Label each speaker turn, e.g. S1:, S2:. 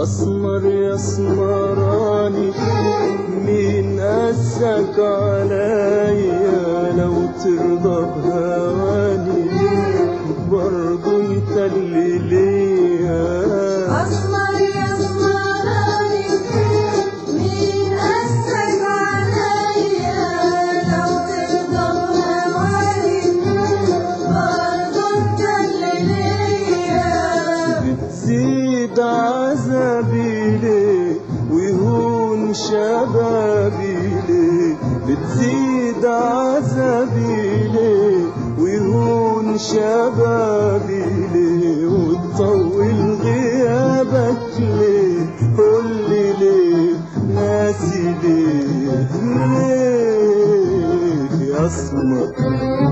S1: أسمر يا سمراني مين قاسك عليا لو ترضى بهواني برضو انت اللي ليا
S2: أسمر يا سمراني مين قاسك عليا لو ترضى بهواني برضو انت اللي ليا
S1: بتزيد عذابي ليه ويهون شبابي ليه بتزيد عذابي ليه ويهون شبابي ليه وتطول غيابك ليه قولي ليه ناسي ليه ليه يا اسمر